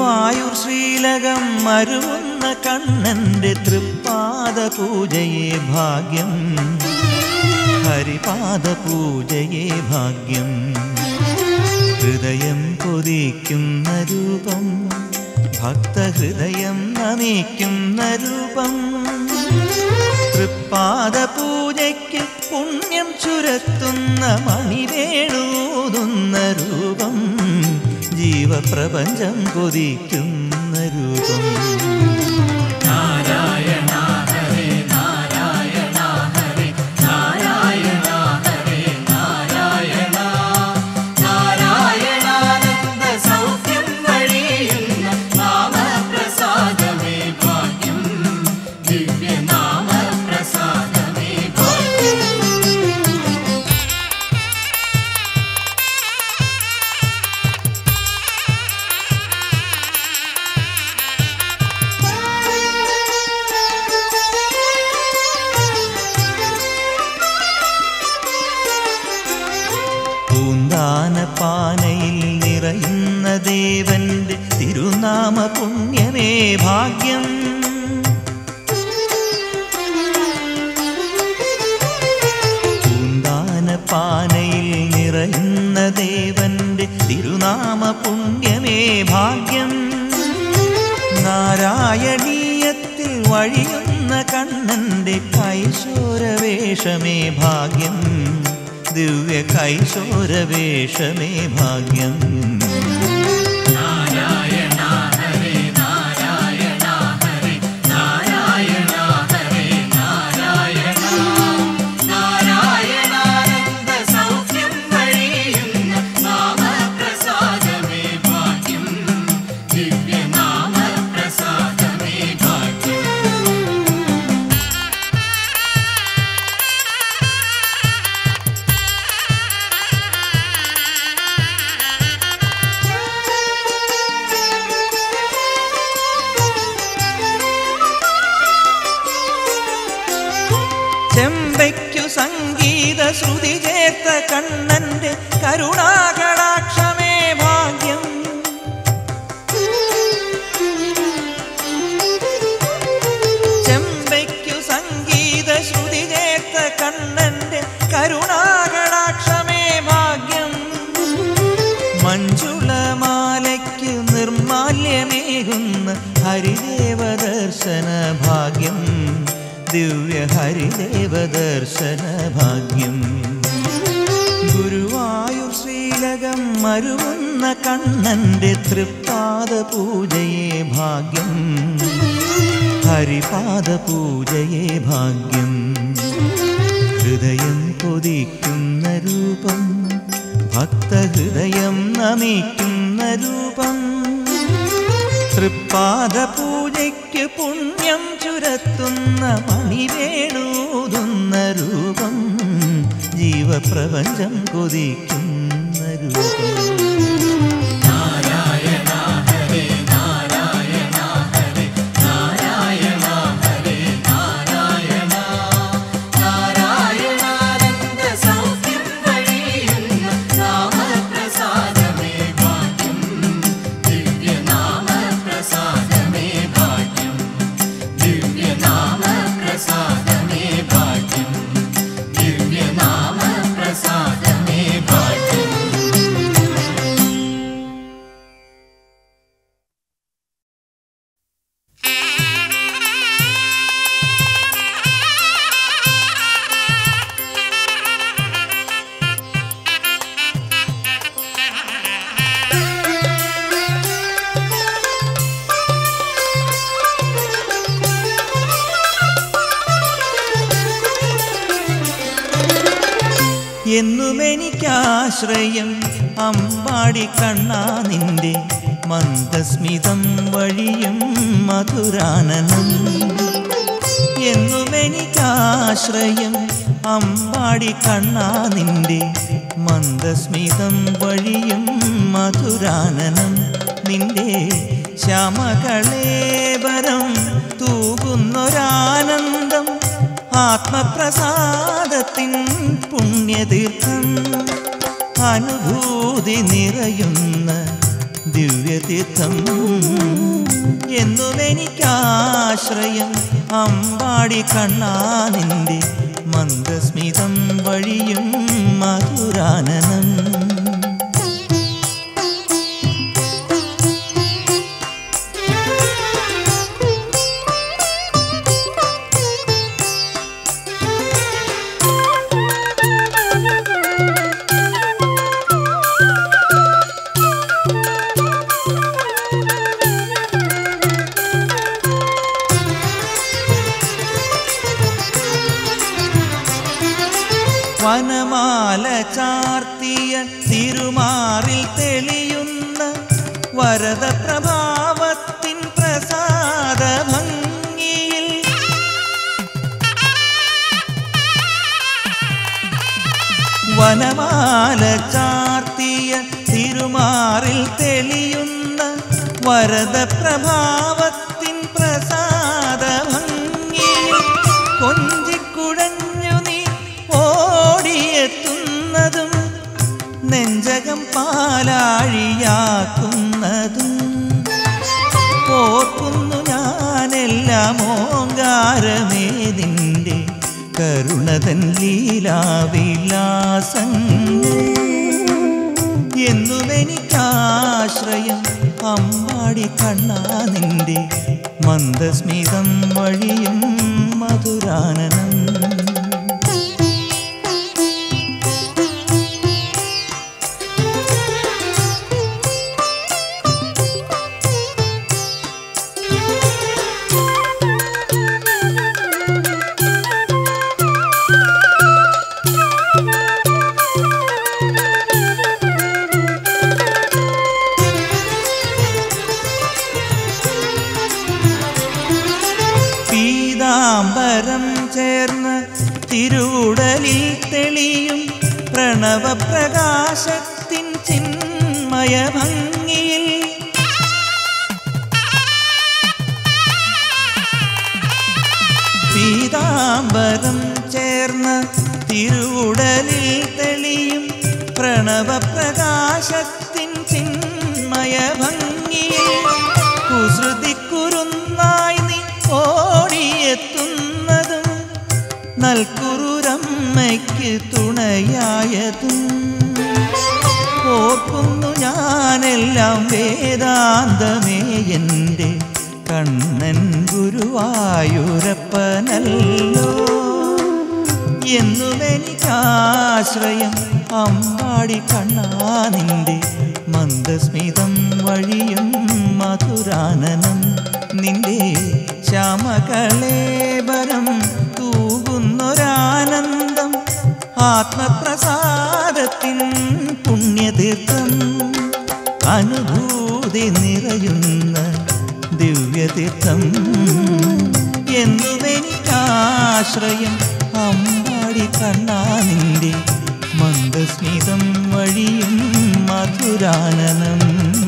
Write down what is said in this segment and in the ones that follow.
ഗുരുവായൂർ ശ്രീലകം മരുവുന്ന കണ്ണന്റെ തൃപ്പാദ പൂജയെ ഭാഗ്യം ഹരിപാദ പൂജയെ ഭാഗ്യം ഹൃദയം കൊതിക്കുന്ന രൂപം ഭക്തഹൃദയം നമിക്കുന്ന രൂപം തൃപ്പാദ പൂജയ്ക്ക് പുണ്യം ചുരത്തുന്ന മണിവേണൂതുന്ന രൂപം ജീവപ്രപഞ്ചം കൊതിക്കുന്ന രൂപം നാരായണാനന്ദ സൗഖ്യം വഴിയുന്ന നാമപ്രസാദമേ ഭാഗ്യം ദിവ്യനാമപ്രസാദമേ ഭാഗ്യം പൂന്താന പാനയിൽ നിറയുന്ന ദേവന്റെ തിരുനാമ പുണ്യമേ ഭാഗ്യം പൂന്താന പാനയിൽ നിറയുന്ന ദേവന്റെ തിരുനാമ പുണ്യമേ ഭാഗ്യം നാരായണീയത്തിൽ വഴിയുന്ന കണ്ണന്റെ കൈശോരവേഷമേ ഭാഗ്യം ദിവ്യ കൈശോരവേഷമേ ഭാഗ്യം നാരായണാനന്ദ സൗഖ്യം വഴിയുന്ന നാമപ്രസാദമേ ഭാഗ്യം ദിവ്യനാമപ്രസാദമേ ഭാഗ്യം ചെമ്പയ്ക്കു സംഗീത ശ്രുതി ചേർത്ത കണ്ണന്റെ കരുണാകടാക്ഷമേ ഭാഗ്യം ചെമ്പയ്ക്കു സംഗീത ശ്രുതി ചേർത്ത കണ്ണന്റെ കരുണാകടാക്ഷമേ ഭാഗ്യം മഞ്ജുളമാലയ്ക്ക് നിർമാല്യമേകുന്ന ഹരിദേവ ദർശന ഭാഗ്യം ദിവ്യ ഹരിദേവ ദർശന ഭാഗ്യം ഗുരുവായൂർ ശ്രീലകം മരുവുന്ന കണ്ണന്റെ തൃപ്പാദ പൂജയെ ഭാഗ്യം ഹരിപാദ പൂജയെ ഭാഗ്യം ഹൃദയം കൊതിക്കുന്ന രൂപം ഭക്തഹൃദയം നമിക്കുന്ന രൂപം തൃപ്പാദ പൂജയ്ക്ക് പുണ്യം ചുരത്തുന്ന മണിവേണൂതുന്ന രൂപം ജീവപ്രപഞ്ചം കൊതിക്കുന്ന രൂപം നാരായണാനന്ദ സൗഖ്യം വഴിയുന്ന നാമപ്രസാദമേ ഭാഗ്യം ദിവ്യനാമപ്രസാദമേ ഭാഗ്യം ദിവ്യനാമപ്രസാദമേ ഭാഗ്യം ദിവ്യനാമപ്രസാദമേ ഭാഗ്യം എന്നുമെനിക്കാശ്രയം അമ്പാടി കണ്ണാ നിന്റെ മന്ദസ്മിതം വഴിയും മധുരാനനം എന്നുമെനിക്കാശ്രയം അമ്പാടി കണ്ണാ നിന്റെ മന്ദസ്മിതം വഴിയും മധുരാനനം നിന്റെ ശ്യാമകളേവരം തൂകുന്നൊരാനന്ദം ആത്മപ്രസാദത്തിൻ പുണ്യതീർത്ഥം അനുഭൂതി നിറയുന്ന ദിവ്യതീർത്ഥം എന്നും എനിക്കാശ്രയം അമ്പാടി കണ്ണാ നിന്റെ മന്ദസ്മിതം വഴിയും മധുരാനനം വനമാല ചാർത്തിയ തിരുമാറിൽ തെളിയുന്ന വരദ പ്രഭാവത്തിൻ പ്രസാദ ഭംഗിയിൽ വനമാല ചാർത്തിയ തിരുമാറിൽ തെളിയുന്ന വരദ പ്രഭാവത്തിൻ പ്രസാദ ഭംഗിയിൽ കൊഞ്ചിക്കുഴഞ്ഞു നീ ഓടിയെത്തുന്നതും നെഞ്ചകം പാലാഴിയാക്കുന്നതും ഓർക്കുന്നു ഞാനെല്ലാം ഓങ്കാരമേ നിന്റെ കരുണതൻ ലീലാവിലാസങ്ങൾ എന്നും എനിക്കാശ്രയം അമ്പാടി കണ്ണാ നിന്റെ മന്ദസ്മിതം വഴിയും മധുരാനനം പീതാംബരം ചേർന്ന് തിരുവുടലിൽ തെളിയും പ്രണവപ്രകാശത്തിൻ ചിന്മയ ഭംഗിയിൽ പീതാംബരം ചേർന്ന് തിരുവുടലിൽ തെളിയും പ്രണവപ്രകാശത്തിൻ ചിന്മയ ഭംഗിയിൽ കുസൃതിക്കുരുന്നായി നീ ഓടിയെത്തുന്നതും നൽകുറുരമ്മയ്ക്ക് തുണയായതും ഓർക്കുന്നു ഞാനെല്ലാം വേദാന്തമേ എൻ്റെ കണ്ണൻ ഗുരുവായൂരപ്പനല്ലോ എന്നും എനിക്കാശ്രയം അമ്പാടി കണ്ണാ നിന്റെ മന്ദസ്മിതം വഴിയും മധുരാനനം നിന്റെ ശ്യാമകളേബരം തൂകുന്നൊരാനന്ദം ആത്മപ്രസാദത്തിൻ പുണ്യതീർത്ഥം അനുഭൂതി നിറയുന്ന ദിവ്യതീർത്ഥം എന്നും എനിക്കാശ്രയം അമ്പാടി കണ്ണാ നിന്റെ മന്ദസ്മിതം വഴിയും മധുരാനനം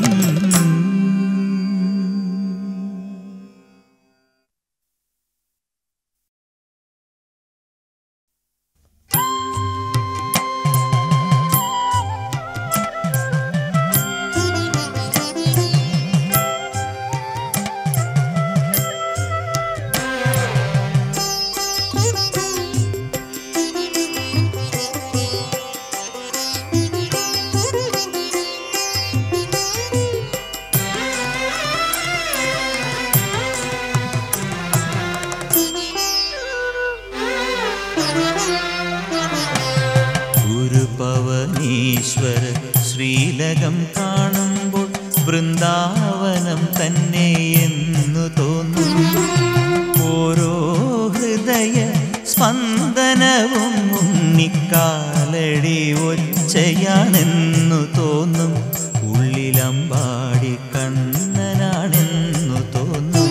ഗുരുപവനീശ്വര ശ്രീലകം കാണുമ്പോൾ വൃന്ദാവനം തന്നെ എന്നു തോന്നും ഓരോ ഹൃദയ സ്പന്ദനവും ഉണ്ണിക്കാലടി ഒച്ചയാണെന്നു തോന്നും ഉള്ളിലമ്പാടി കണ്ണനാണെന്നു തോന്നും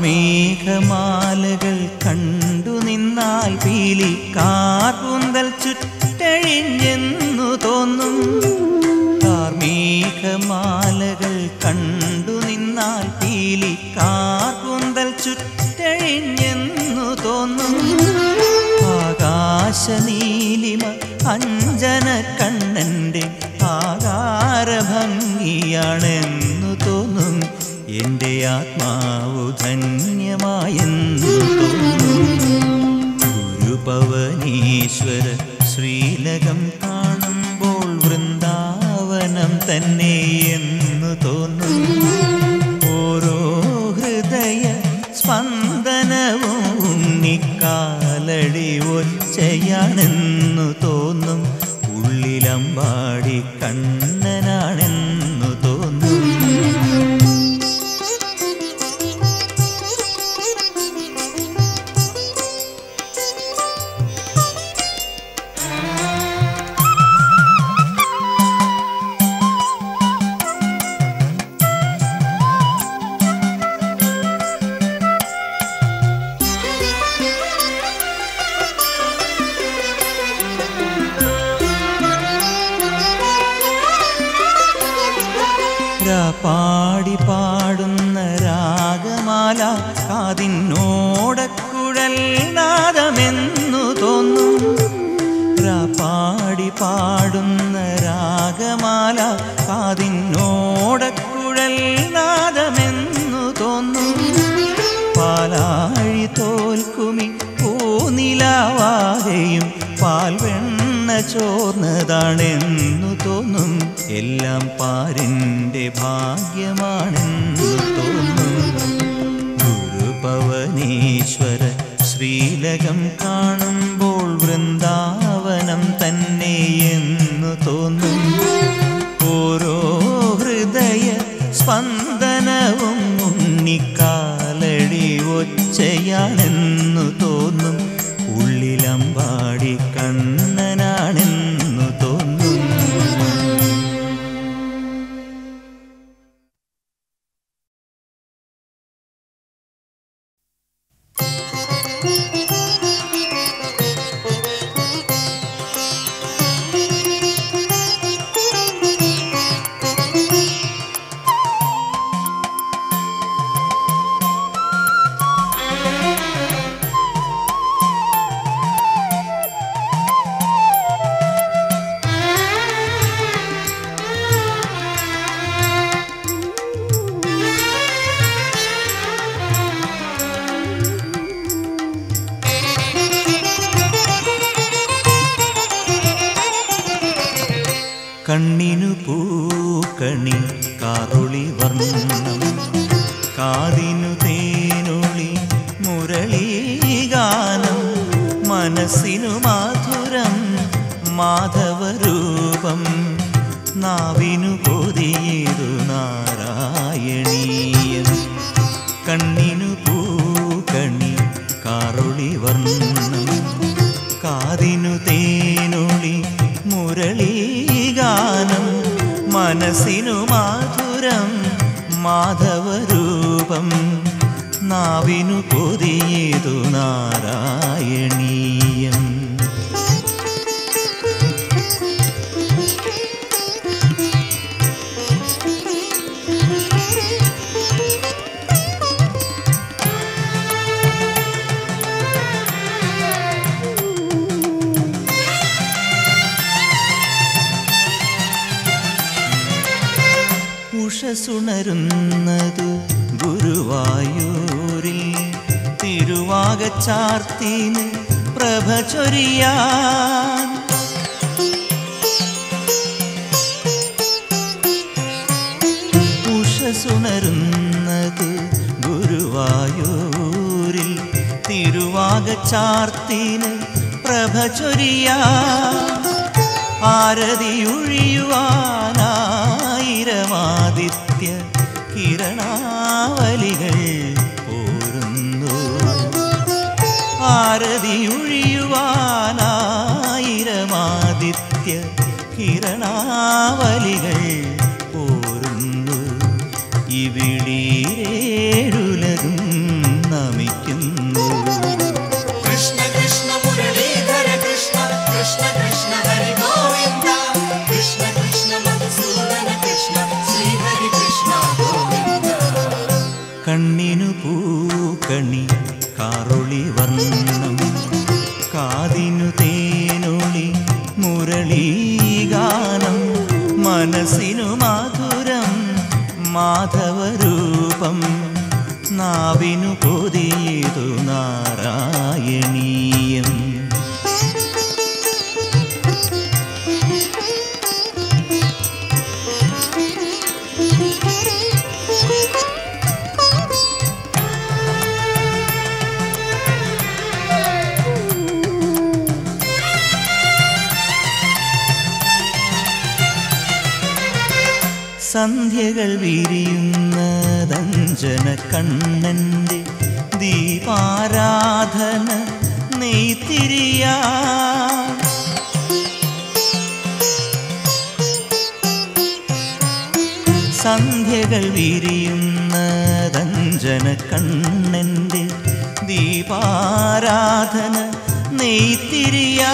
കാർമേഘമാലകൾ കണ്ടു നിന്നാൽ പീലി കാർപുന്തൽ ചുറ്റഴിഞ്ഞെന്നു തോന്നും കാർമേഘമാലകൾ കണ്ടു നിന്നാൽ പീലി കാർപുന്തൽ ചുറ്റഴിഞ്ഞെന്നു തോന്നും ആകാശനീലിമ അഞ്ജന കണ്ണൻ്റെ ആകാരഭംഗിയാണെന്നു തോന്നും എൻ്റെ ആത്മാവു ധന്യമായെന്നു തോന്നും ഗുരുപവനീശ്വര ശ്രീലകം കാണുമ്പോൾ വൃന്ദാവനം തന്നെ എന്ന് തോന്നും ഓരോ ഹൃദയ സ്പന്ദനവും ഉണ്ണിക്കാലടി ഒച്ചയാണെന്നു തോന്നും ഉള്ളിലമ്പാടി കണ്ണനാണെന്നു തോന്നും പാടി പാടുന്ന രാഗമാല കാതിനോടക്കുഴൽ നാദമെന്നു തോന്നും പാടി പാടുന്ന രാഗമാല കാതിനോടക്കുഴൽ നാദമെന്നു തോന്നും പാലാഴി തോൽക്കുമി പൂനിലാവാകയും പാൽവെണ്ണ ചോർന്നതാണെന്നു തോന്നും എല്ലാം പാരിൻ്റെ ഭാഗ്യമാണെന്നു തോന്നും ഗുരുപവനീശ്വര ശ്രീലകം കാണുമ്പോൾ വൃന്ദാവനം തന്നെ എന്നു തോന്നും ഓരോ ഹൃദയ സ്പന്ദനവും ഉണ്ണിക്കാലടി ഒച്ചയാണെന്നു തോന്നും ഉള്ളിലമ്പാടി കണ്ണനാണെന്നു തോന്നും കണ്ണിനു പൂക്കണി കാറുളി വർണ്ണം കാതിനു തേനൊളി മുരളീഗാനം മനസ്സിനു മാധുരം മാധവരൂപം നാവിനു കൊതിയേതു നാരായണീയം കണ്ണിനു പൂക്കണി കാറുളി വർണ്ണം കാതിനു തേനൊളി മുരളീഗാനം മനസ്സിനു മാധുരം മാധവരൂപം നാവിനു കൊതിയേതു നാരായണീയം ഉഷസുണരുന്നതു ഗുരുവായൂരിൽ തിരുവാകച്ചാർത്തിന് പ്രഭ ചൊരിയാൻ ഉഷസുണരുന്നത് ഗുരുവായൂരിൽ തിരുവാകച്ചാർത്തിന് പ്രഭ ചൊരിയാൻ ആരതിയൊഴിയുവാനായിരമാദിത്യ കിരണാവലികൾ പോരുന്നു ആരതിയൊഴിയുവാനായിരമാദിത്യ കിരണാവലികൾ പോരുന്നു ഇവിടീരേഴുലകും കണ്ണിനു പൂക്കണി കാറൊളി വർണ്ണം കാതിനു തേനൊളി മുരളീഗാനം മനസ്സിനു മധുരം മാധവരൂപം നാവിനു കൊതിയതു നാരായണീയം സന്ധ്യകൾ വിരിയുന്നതഞ്ജന കണ്ണൻ്റെ ദീപാരാധന നെയ്ത്തിരിയാ സന്ധ്യകൾ വിരിയുന്നതഞ്ജന കണ്ണൻ്റെ ദീപാരാധന നെയ്ത്തിരിയാ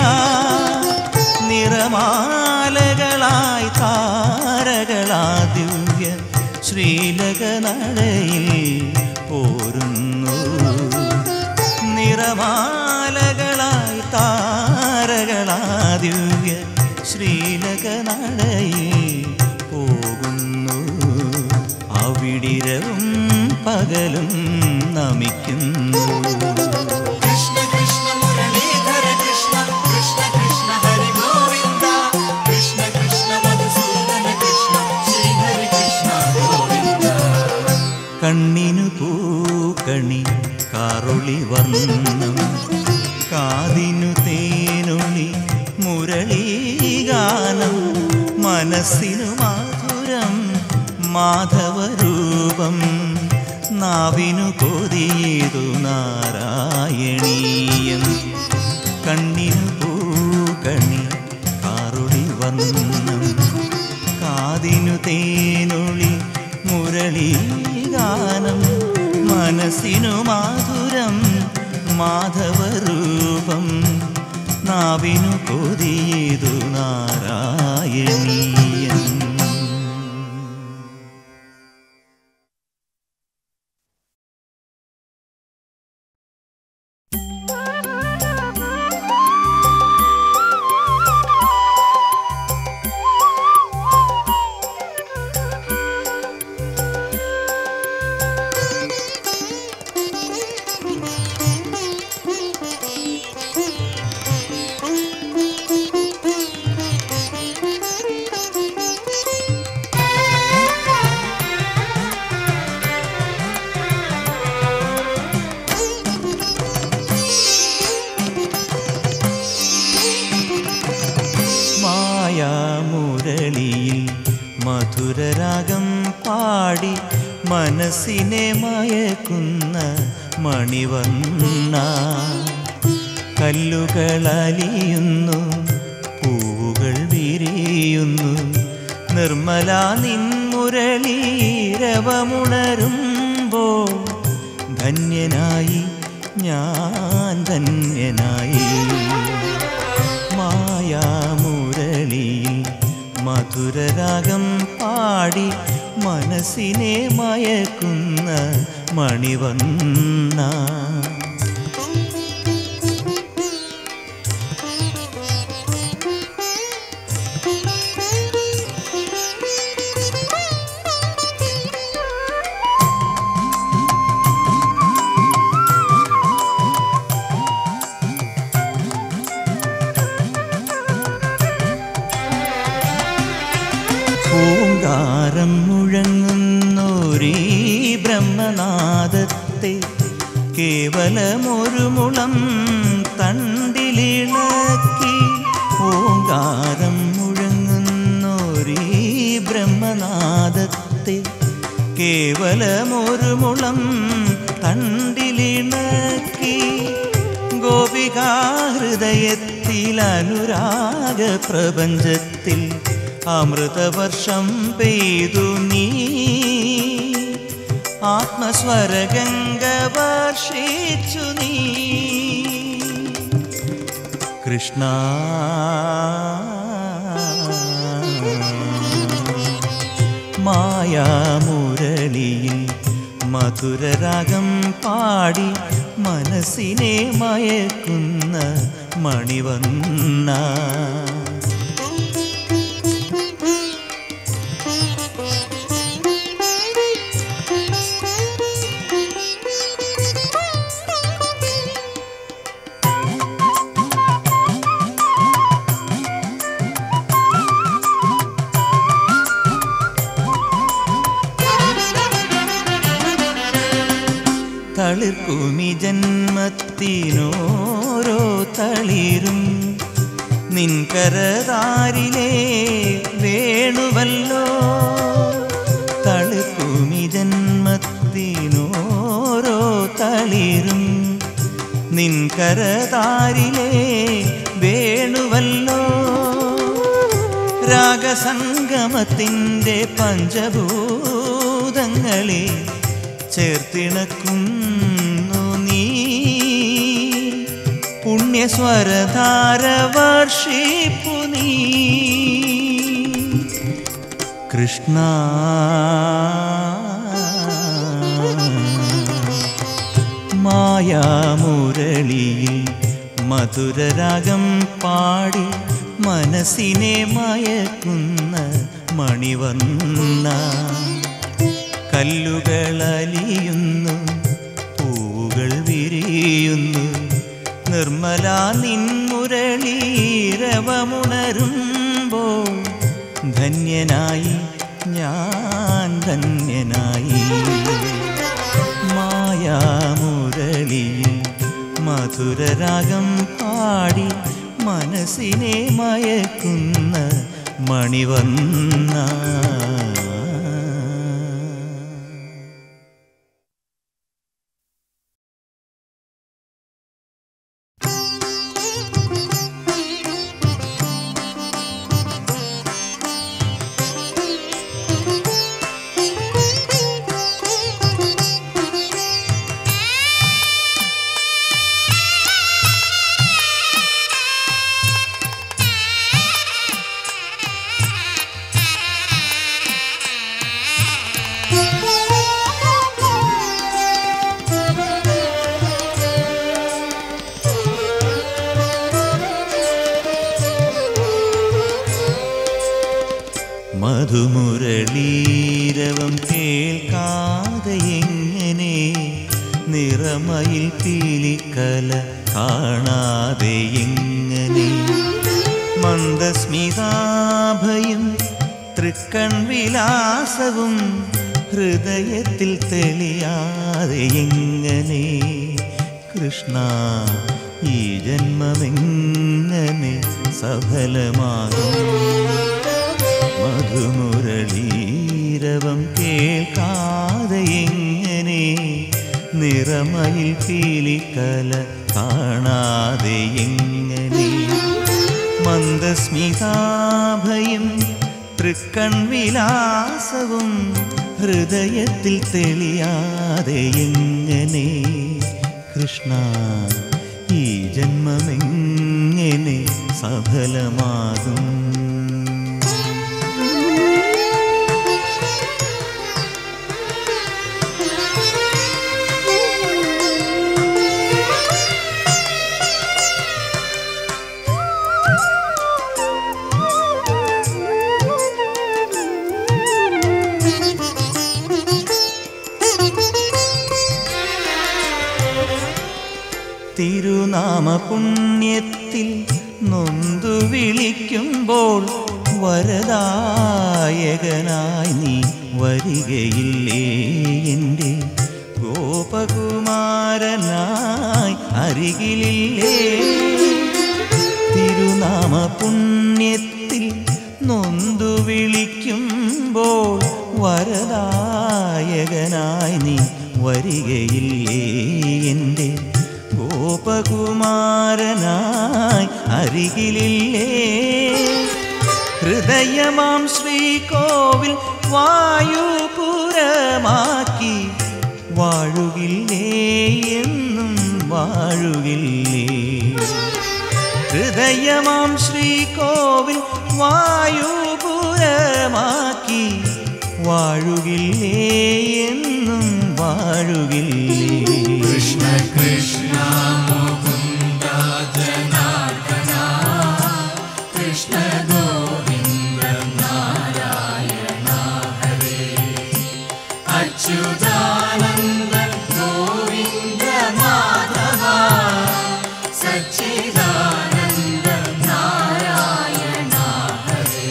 നിറമാലകളായി താരകളാ ദിവ്യ ശ്രീലകനടയിൽ പോരുന്നു നിറമാലകളായി താരകളാ ദിവ്യ ശ്രീലകനടയിൽ പോകുന്നു അവിടിരവും പകലും നമിക്കുന്നു കൃഷ്ണ കൃഷ്ണ മുരളീധര കൃഷ്ണ കൃഷ്ണ കൃഷ്ണ ഹരി ഗോവിന്ദ കൃഷ്ണ കൃഷ്ണ മധുസൂദന കൃഷ്ണ ശ്രീഹരി കൃഷ്ണ ഗോവിന്ദ കണ്ണിനു പൂക്കണി കാറൊളി വർണ്ണം കാതിനു തേനൊളി മുരളീഗാനം മനസ്സിനു മാധുരം മാധവരൂപം നാവിനു കൊതിയതു നാരായണീയം കണ്ണിനു പൂക്കണി കാറുളി വർണ്ണം കാതിനു തേനൊളി മുരളീഗാനം മനസ്സിനു മാധുരം മാധവരൂപം നാവിനു കൊതിയതു നാരായണീയം മായാമുരളിയിൽ മധുരരാഗം പാടി മനസ്സിനെ മയക്കുന്ന മണിവണ്ണ കല്ലുകളലിയുന്നു പൂവുകൾ വിരിയുന്നു നിർമ്മല നിൻമുരളീരവമുണരുമ്പോൾ ധന്യനായി ഞാൻ ധന്യനായി മായാമുരളിയിൽ മധുരരാഗം പാടി മനസ്സിനെ മയക്കുന്ന മണിവണ്ണ പൂങ്കാരം മുഴങ്ങുന്നോരീ ബ്രഹ്മനാദത്തെ കേവലമൊരു മുളം തണ്ടിലിളക്കി ഓങ്കാരം മുഴങ്ങുന്നോരീ ബ്രഹ്മനാദത്തെ കേവലമൊരു മുളം തണ്ടിലിണക്കി ഗോപികാഹൃദയത്തിൽ അനുരാഗ പ്രപഞ്ചത്തിൽ അമൃതവർഷം പെയ്തു നീ ആത്മസ്വരഗംഗ വർഷിച്ചു നീ കൃഷ്ണ മായാമുരളിയിൽ മധുരരാഗം പാടി മനസ്സിനെ മയക്കുന്ന മണിവന്ന തളിർക്കുമി ജന്മത്തിനോരോ തളിരും നിൻകരതാരിലെ വേണുവല്ലോ തളിർക്കുമി ജന്മത്തിനോരോ തളിരും നിൻകരതാരിലെ വേണുവല്ലോ രാഗസംഗമത്തിൻ്റെ പഞ്ചഭൂതങ്ങളെ ചേർത്തിണക്കുന്നു നീ പുണ്യസ്വരധാര വർഷിപ്പു നീ കൃഷ്ണ മായാമുരളിയിൽ മധുരരാഗം പാടി മനസ്സിനെ മയക്കുന്ന മണിവന്ന കല്ലുകളലിയുന്നു പൂവുകൾ വിരിയുന്നു നിർമ്മല നിൻമുരളീരവമുണരുമ്പോൾ ധന്യനായി ഞാൻ ധന്യനായി മായാമുരളിയിൽ മധുരരാഗം പാടി മനസ്സിനെ മയക്കുന്ന മണിവന്ന മധുമുരളീരവം കേൾക്കാതെ എങ്ങനെ നിറമയിൽ പീലിക്കല കാണാതെ എങ്ങനെ മന്ദസ്മിതാഭയും തൃക്കൺ വിലാസവും ഹൃദയത്തിൽ തെളിയാതെ എങ്ങനെ കൃഷ്ണ ഈ ജന്മമെങ്ങനെ സഫലമാകും മധുമുരളീരവം കേൾക്കാതെ എങ്ങനെ നിറമയിൽ പീലിക്കല കാണാതെ എങ്ങനെ മന്ദസ്മിതാഭയും തൃക്കൺ വിലാസവും ഹൃദയത്തിൽ തെളിയാതെ എങ്ങനെ കൃഷ്ണ ഈ ജന്മമെങ്ങനെ സഫലമാകും തിരുനാമ പുണ്യത്തിൽ നൊന്തു വിളിക്കുമ്പോൾ വരദായകനായി നീ വരികയില്ലേ എൻ്റെ ഗോപകുമാരനായി അരികിലില്ലേ തിരുനാമ പുണ്യത്തിൽ നൊന്തു വിളിക്കുമ്പോൾ വരദായകനായി നീ വരികയില്ലേ എൻ്റെ ഗോപകുമാരനായി അരികിലില്ലേ ഹൃദയമാം ശ്രീകോവിൽ വായുപുരമാക്കി വാഴുകില്ലേ എന്നും വാഴുകില്ലേ ഹൃദയമാം ശ്രീകോവിൽ വായുപുരമാക്കി വാഴുകില്ലേ എന്നും വാഴുകില്ലേ കൃഷ്ണ കൃഷ്ണ മുകുന്ദ ജനാർദ്ദന കൃഷ്ണ ഗോവിന്ദ നാരായണ ഹരേ അച്യുതാനന്ദ ഗോവിന്ദ മാധവ സച്ചിദാനന്ദ നാരായണ ഹരേ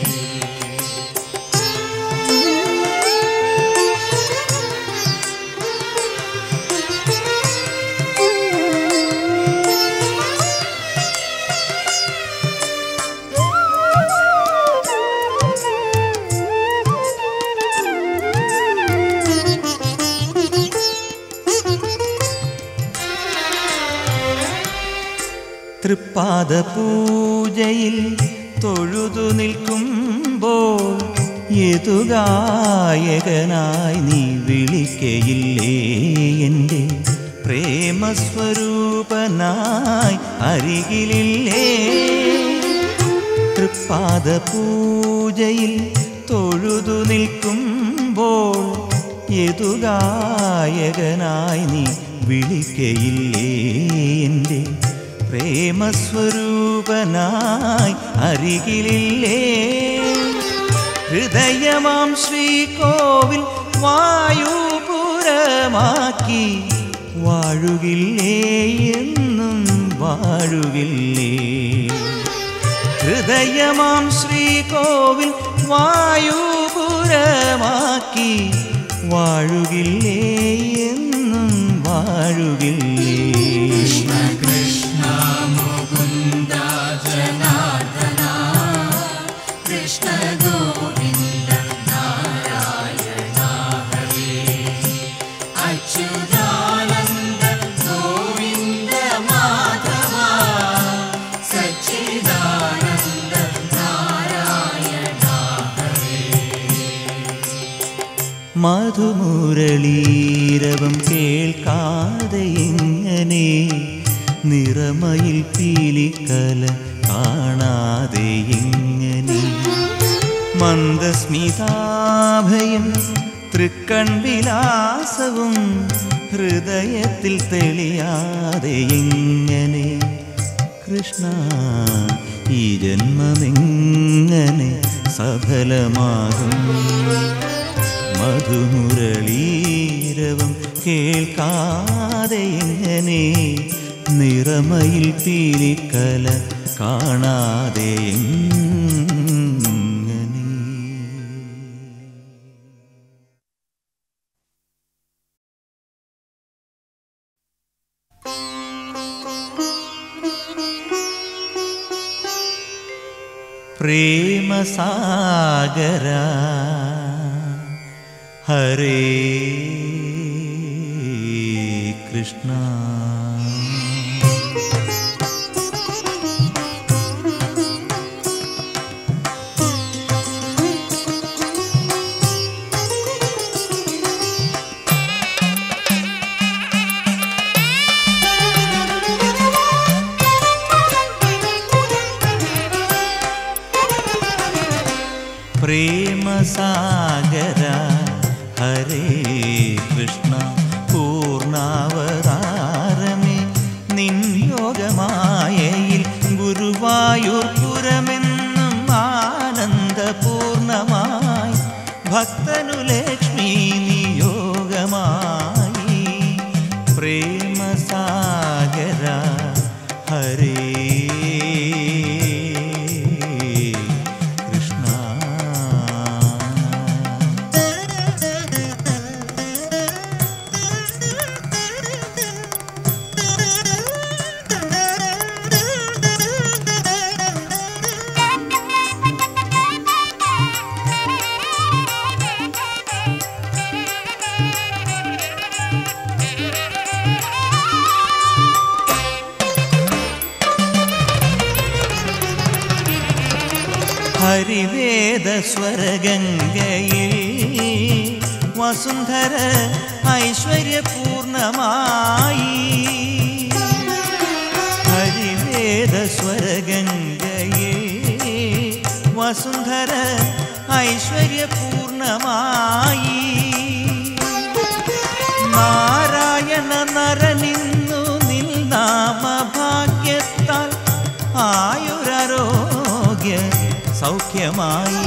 തൃപ്പാദ പൂജയിൽ തൊഴുതു നിൽക്കുമ്പോൾ യതുഗായകനായി നീ വിളിക്കയില്ലേ എൻ്റെ പ്രേമസ്വരൂപനായി അരികിലില്ലേ തൃപ്പാദ പൂജയിൽ തൊഴുതു നിൽക്കുമ്പോൾ യതുഗായകനായി നീ വിളിക്കയില്ലേ എൻ്റെ പ്രേമസ്വരൂപനായി അരികിലില്ലേ ഹൃദയമാം ശ്രീകോവിൽ വായുപുരമാക്കി വാഴുകില്ലേ എന്നും വാഴുകില്ലേ ഹൃദയമാം ശ്രീകോവിൽ വായുപുരമാക്കി വാഴുകില്ലേ എന്നും വാഴുകില്ലേ കൃഷ്ണ കൃഷ്ണ മുകുന്ദ ജനാർദ്ദന കൃഷ്ണ ഗോവിന്ദ നാരായണ ഹരേ അച്യുതാനന്ദ ഗോവിന്ദ മാധവ സച്ചിദാനന്ദ നാരായണ മധുമുരളീരവം കേൾക്കാതെ എങ്ങനെ നിറമയിൽ പീലിക്കല കാണാതെ എങ്ങനെ മന്ദസ്മിതാഭയം തൃക്കൺവിലാസവും ഹൃദയത്തിൽ തെളിയാതെ എങ്ങനെ കൃഷ്ണ ഈ ജന്മമെങ്ങനെ സഫലമാകും മധുമുരളീരവം കേൾക്കാതെ എങ്ങനെ നിറമയിൽ പീലിക്കല കാണാതെ എങ്ങനെ പ്രേമസാഗര ഹരേ കൃഷ്ണ പ്രേമസാഗര ഹരേ കൃഷ്ണ പൂർണാവതാരമേ നിൻ യോഗമായയിൽ ഗുരുവായൂർ പുരമെന്നും ആനന്ദപൂർണമായി ഭക്തനു ലക്ഷ്മി നിയോഗമായി പ്രേമസാഗര ഹരേ കൃഷ്ണ ഹരിവേദ സ്വരഗംഗയിൽ വസുന്ധര ഐശ്വര്യപൂർണമായി ഹരിവേദ സ്വരഗംഗയിൽ വസുന്ധര ഐശ്വര്യപൂർണമായി പൂർണ്ണമായി നാരായണ നരനിന്നു നിൽ നാമഭാഗ്യത്താൽ ആയുരാരോഗ്യ സൗഖ്യമായി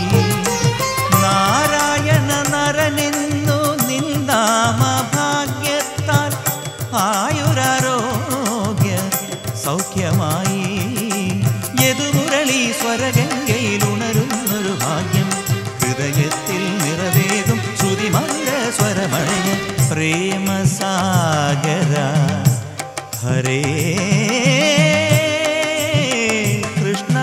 നാരായണ നരനിന്നു നിൽ നാമഭാഗ്യത്താൽ ആയുരാരോഗ്യ സൗഖ്യമായി യദുമുരളി സ്വരഗംഗയിൽ ഉണരുന്നൊരു ഭാഗ്യം ഹൃദയത്തിൽ നിറവേകും ശ്രുതിമല്ല സ്വരമഴയ പ്രേമസാഗര ഹരേ കൃഷ്ണ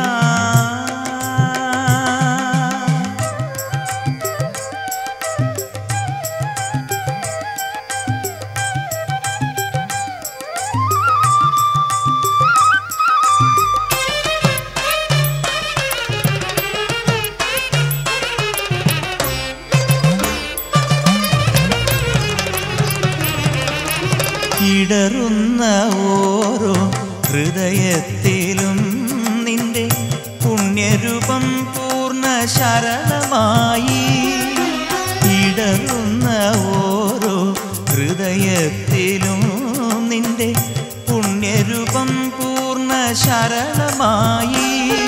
ഇടറുന്ന ഓരോ ഹൃദയത്തിലും നിന്റെ പുണ്യരൂപം പൂർണ്ണ ശരണമായി ഇടറുന്ന ഓരോ ഹൃദയത്തിലും നിന്റെ പുണ്യരൂപം പൂർണ്ണ ശരണമായി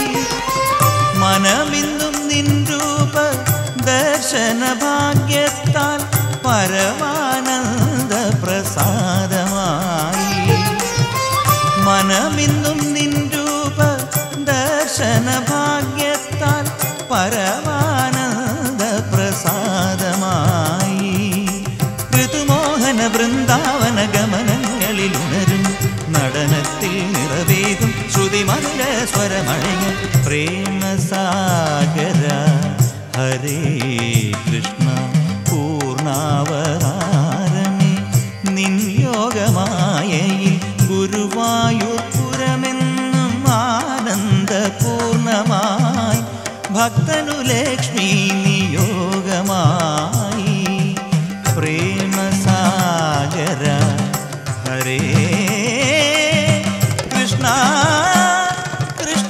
മനമിന്നും നിൻ രൂപ ദർശന ഭാഗ്യത്താൽ പരമാനന്ദ പ്രസാദമായി മനമിന്നും നിൻ രൂപ ദർശന ഭാഗ്യത്താൽ പരമാനന്ദ പ്രസാദമായി ഋതുമോഹന വൃന്ദാവന ഗമനങ്ങളിൽ ഉണരും നടനത്തിൽ നിറവേകും ശ്രുതിമല്ല സ്വരമഴയ പ്രേമസാഗര ഹരേ കൃഷ്ണ പൂർണാവതാരമേ നിൻ യോഗമായയിൽ ഗുരുവായൂർപുരമെന്നും ആനന്ദപൂർണമായി ഭക്തനു ലക്ഷ്മി നിയോഗമായി പ്രേമസാഗര ഹരേ കൃഷ്ണ കൃഷ്ണ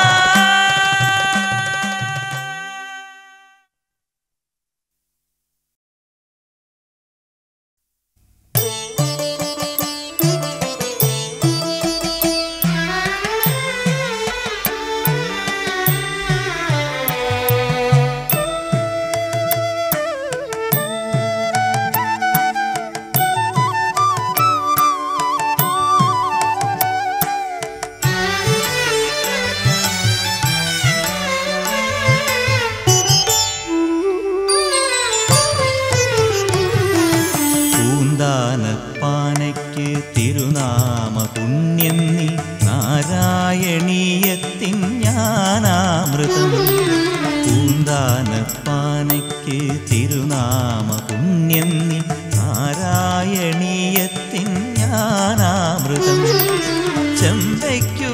പൂന്താനപ്പാനയ്ക്ക് തിരുനാമ പുണ്യം നീ നാരായണീയത്തിൻ ജ്ഞാനാമൃതം പൂന്താനപ്പാനയ്ക്ക് തിരുനാമ പുണ്യം നീ നാരായണീയത്തിൻ ജ്ഞാനാമൃതം ചെമ്പയ്ക്കു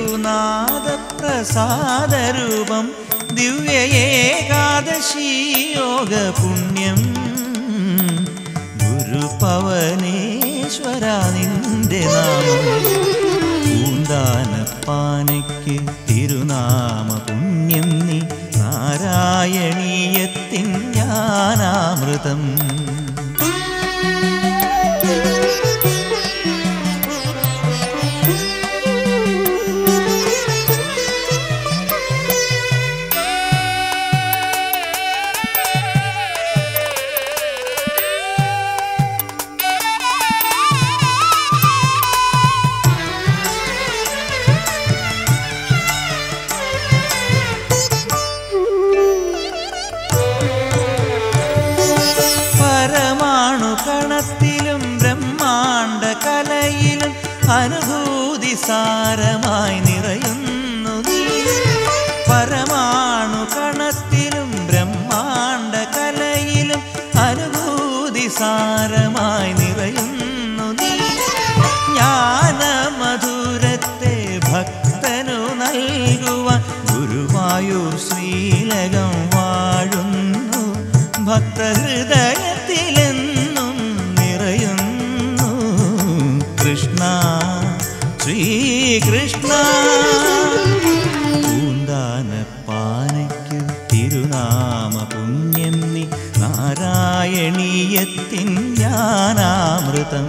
നാദപ്രസാദരൂപം ദിവ്യ ഏകാദശി യോഗ പുണ്യം ഗുരുപവനേശ്വര നിന്റെ നാമം പൂന്താനപ്പാനയ്ക്ക് തിരുനാമ പുണ്യം നീ നാരായണീയത്തിൻ ജ്ഞാനാമൃതം പരമാണു കണത്തിലും ബ്രഹ്മാണ്ട കലയിലും അനുഭൂതി സാരമായി നിറയുന്നു നീ പരമാണു കണത്തിലും ബ്രഹ്മാണ്ട കലയിലും അനുഭൂതി സാരമായി നിറയുന്നു നീ ജ്ഞാനമധുരത്തെ ഭക്തനു നൽകുവാൻ ഗുരുവായൂർ ശ്രീലകം വാഴുന്നു ഭക്തഹൃദയത്തിലെന്നും നിറയുന്നു കൃഷ്ണ ശ്രീകൃഷ്ണ പൂന്താനപ്പാനയ്ക്കു തിരുനാമ പുണ്യം നീ നാരായണീയത്തിൻ നീയത്തിൻ ജ്ഞാനാമൃതം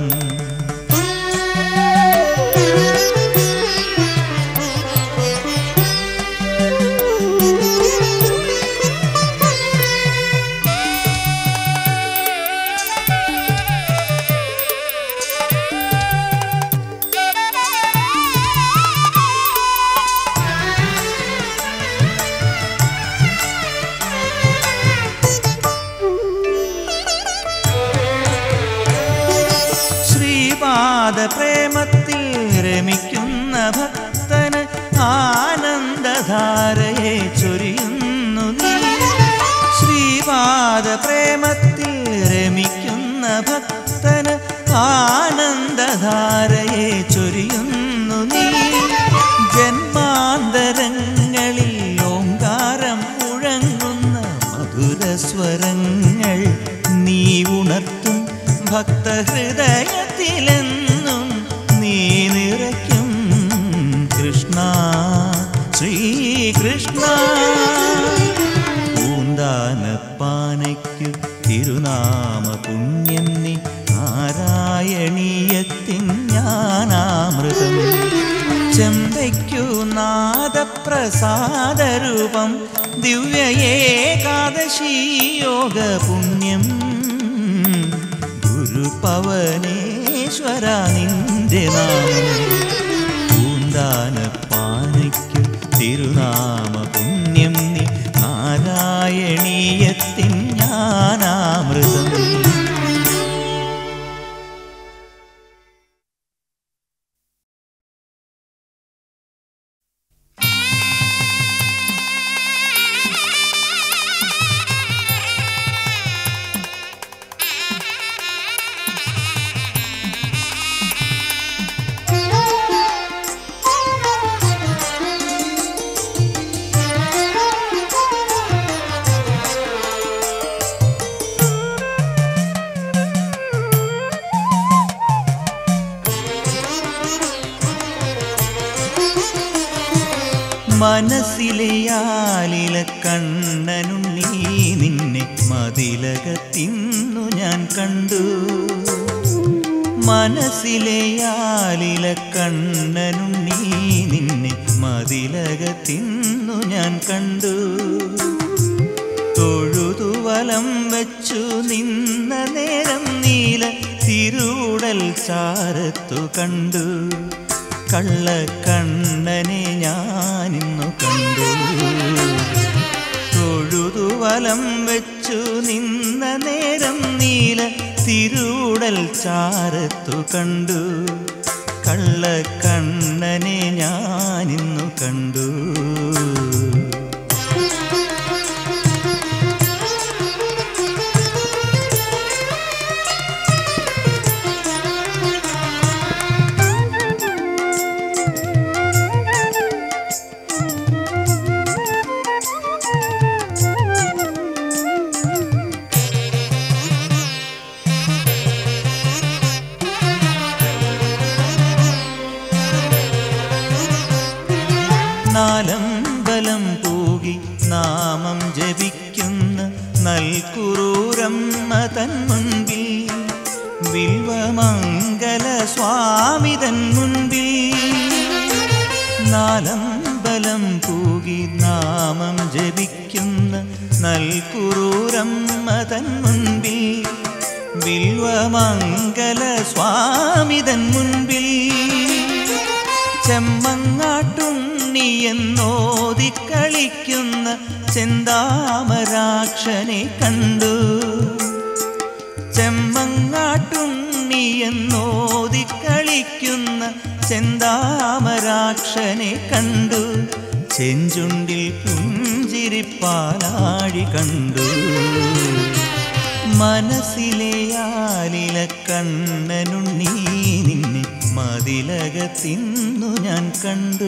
ശ്രീപാദ പ്രേമത്തിൽ രമിക്കുന്ന ഭക്തന് ആനന്ദധാരയെ ചൊരിയുന്നു നീ ശ്രീപാദ പ്രേമത്തിൽ രമിക്കുന്ന ഭക്തന് ആനന്ദധാരയെ ചൊരിയുന്നു നീ ജന്മാന്തരങ്ങളിൽ ഓങ്കാരം മുഴങ്ങുന്ന മധുരസ്വരങ്ങൾ നീ ഉണർത്തും ഭക്തഹൃദയത്തിലെന്നും നീ നിറയ്ക്കും കൃഷ്ണ ശ്രീകൃഷ്ണ പൂന്താനപ്പാനയ്ക്കു തിരുനാമ പുണ്യം നീ നാരായണീയത്തിൻ ജ്ഞാനാമൃതം ചെമ്പയ്ക്കു നാദപ്രസാദരൂപം ദിവ്യ ഏകാദശി യോഗ പുണ്യം ഗുരുപവനേശ്വര നിന്റെ നാമം പൂന്താനപ്പാനയ്ക്കു തിരുനാമ പുണ്യം നീ നാരായണീയത്തിൻ ജ്ഞാനാമൃതം മനസ്സിലെ ആലില കണ്ണനുണ്ണീ നിന്നെ മതിലകത്തിന്നു ഞാൻ കണ്ടു മനസ്സിലെ ആലില കണ്ണനുണ്ണീ നിന്നെ മതിലകത്തിന്നു ഞാൻ കണ്ടു തൊഴുതു വലം വെച്ചു നിന്ന നേരം നീല തിരുടൽ ചാരത്തു കണ്ടു കള്ളക്കണ്ണനെ ഞാനിന്നു കണ്ടു തൊഴുതു വലം വെച്ചു നിന്ന നേരം നീല തിരുടൽ ചാരത്തു കണ്ടു കള്ളക്കണ്ണനെ ഞാനിന്നു കണ്ടു നാലമ്പലം പൂകി നാമം ജപിക്കുന്ന നൽകുറൂരമ്മ തൻ മുൻപിൽ വിൽവമംഗല സ്വാമി തൻ മുൻപിൽ നാലമ്പലം പൂകി നാമം ജപിക്കുന്ന നൽകുറൂരമ്മ തൻ മുൻപിൽ വിൽവമംഗല സ്വാമി തൻ മുൻപിൽ ചെമ്മങ്ങാട്ടുണ്ണി എന്നോതി കളിക്കുന്ന ചെന്താമരാക്ഷനെ കണ്ടു ചെമ്മങ്ങാട്ടുണ്ണി എന്നോതി കളിക്കുന്ന ചെന്താമരാക്ഷനെ കണ്ടു ചെഞ്ചുണ്ടിൽ പുഞ്ചിരിപ്പാലാഴി കണ്ടു മനസ്സിലെ ആലില കണ്ണനുണ്ണീ നിന്നെ മതിലകത്തിന്നു ഞാൻ കണ്ടു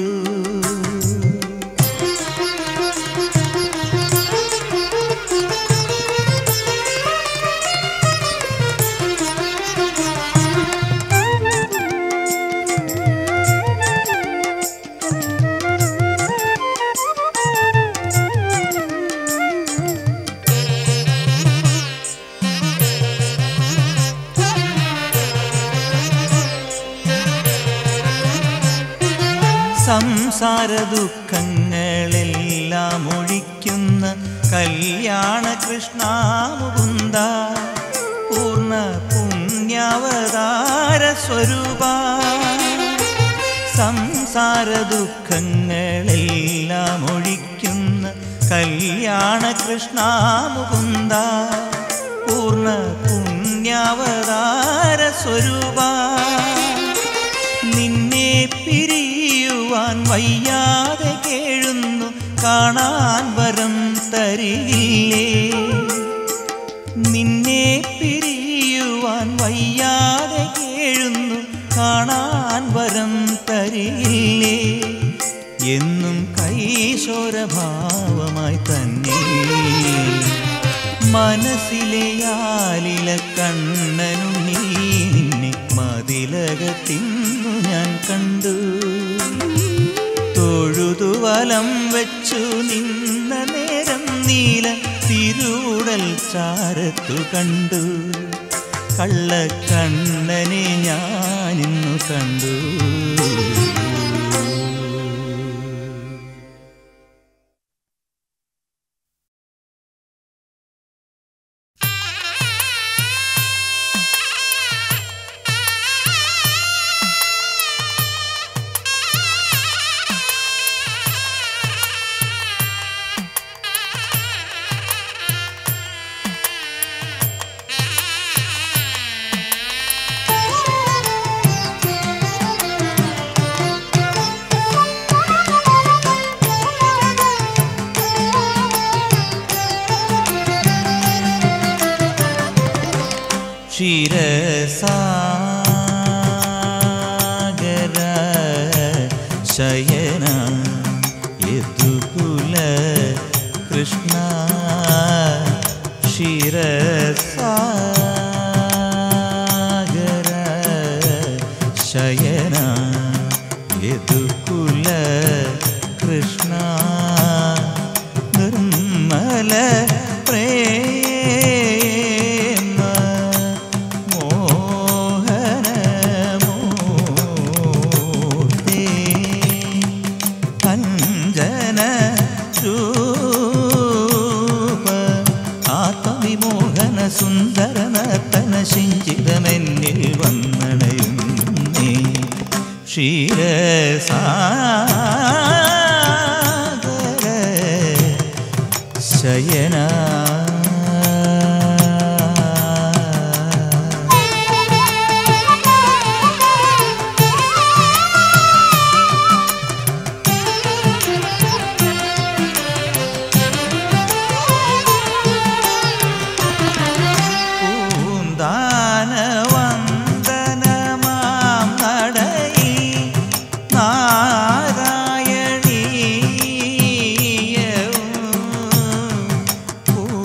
സംസാര ദുഃഖങ്ങളെല്ലാം ഒഴിക്കുന്ന കല്യാണ കൃഷ്ണ മുകുന്ദ പൂർണ്ണ പുണ്യാവതാര സ്വരൂപ സംസാര ദുഃഖങ്ങളെല്ലാം ഒഴിക്കുന്ന കല്യാണ കൃഷ്ണ മുകുന്ദ പൂർണ്ണ പുണ്യാവതാര സ്വരൂപ നിന്നെ പിരിയുവാൻ വയ്യാതെ കേഴുന്നു കാണാൻ വരം തരില്ലേ നിന്നെ പിരിയുവാൻ വയ്യാതെ കേഴുന്നു കാണാൻ വരം തരില്ലേ എന്നും കൈശോരഭാവമായി തന്നെ മനസ്സിലെ ആലില കണ്ണനുണ്ണി നിന്നെ മതിലകത്തിന്നു ഞാൻ കണ്ടു തൊഴുതു വലം വെച്ചു നിന്ന നേരം നീല തിരുടൽ ചാരത്തു കണ്ടു കള്ളക്കണ്ണനെ ഞാനിന്നു കണ്ടു ക്ഷീരസാഗര ശയന യദുകുല കൃഷ്ണ ക്ഷീരസാഗര ശയന യദുകുല കൃഷ്ണ നിർമ്മല പ്രേമ മോഹനമൂർത്തേ അഞ്ജന രൂപ ആത്മവിമോഹന സുന്ദര നർത്തന ശിഞ്ചിതമെന്നിൽ വന്നണയുന്നേ ക്ഷീരസാഗര ശയന പൂന്താനവന്ദനമാം നടയിൽ നാരായണീയവും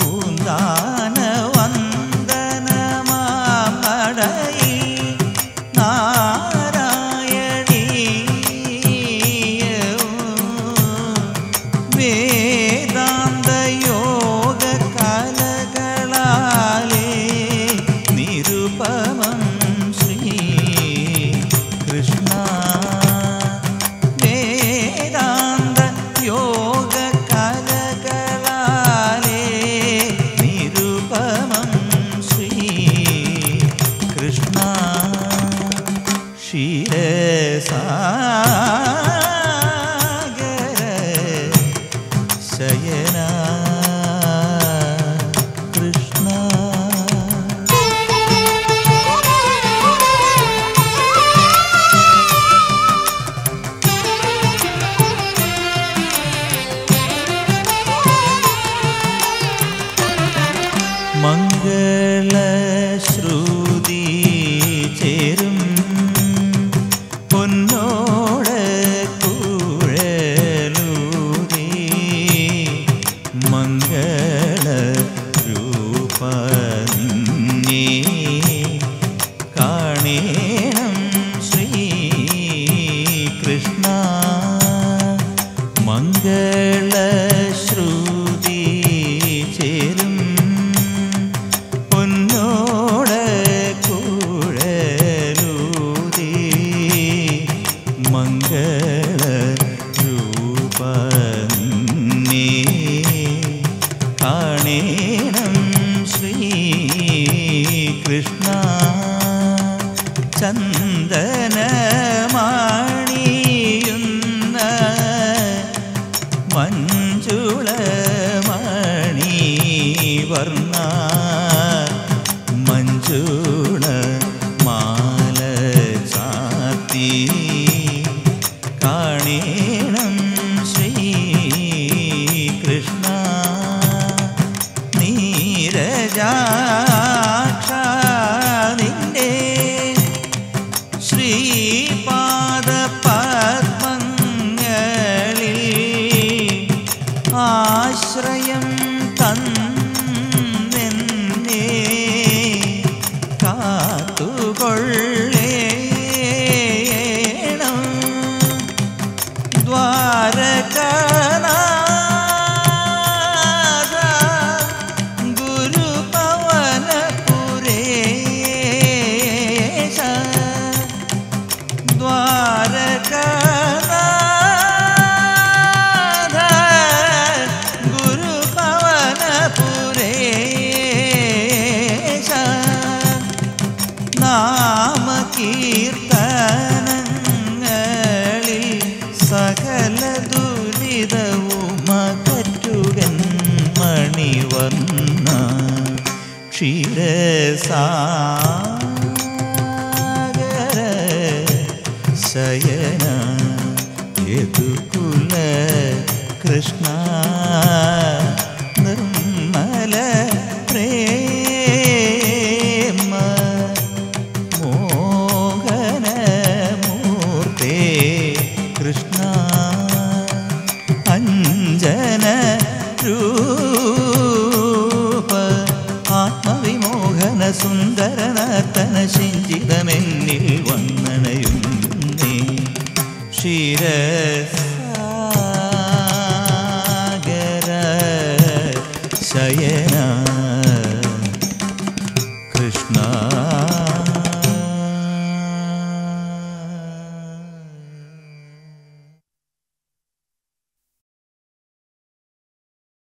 കൃഷ്ണ ചന്ദനമാണിയുന്ന മഞ്ജുളമണി വർണ്ണ മഞ്ജുള മാല ചാത്തി കാണേണം ശ്രീകൃഷ്ണ നീരജാക്ഷാതിൻ്റെ ശ്രീപാദപത്മങ്ങളിൽ ആശ്രയം തന്നെന്നെ കാത്തുകൊള്ളേണം ദ്വാരകനാഥ ഗുരുപവനപുരേശ ദ്വാരകനാഥ ഗുരുപവനപുരേശ നാമകീർത്തനങ്ങളിൽ സകല ദുരിതവുമകറ്റുകൻ മണിവർണ്ണ ക്ഷീരസാഗര ശയന യദുകുല കൃഷ്ണ നിർമ്മല പ്രേമ മോഹനമൂർത്തേ കൃഷ്ണ അഞ്ജന രൂപ ആത്മവിമോഹന സുന്ദരനർത്തന ശിഞ്ചിതമെന്നിൽ വന്നണയുന്നേ ക്ഷീരസാഗര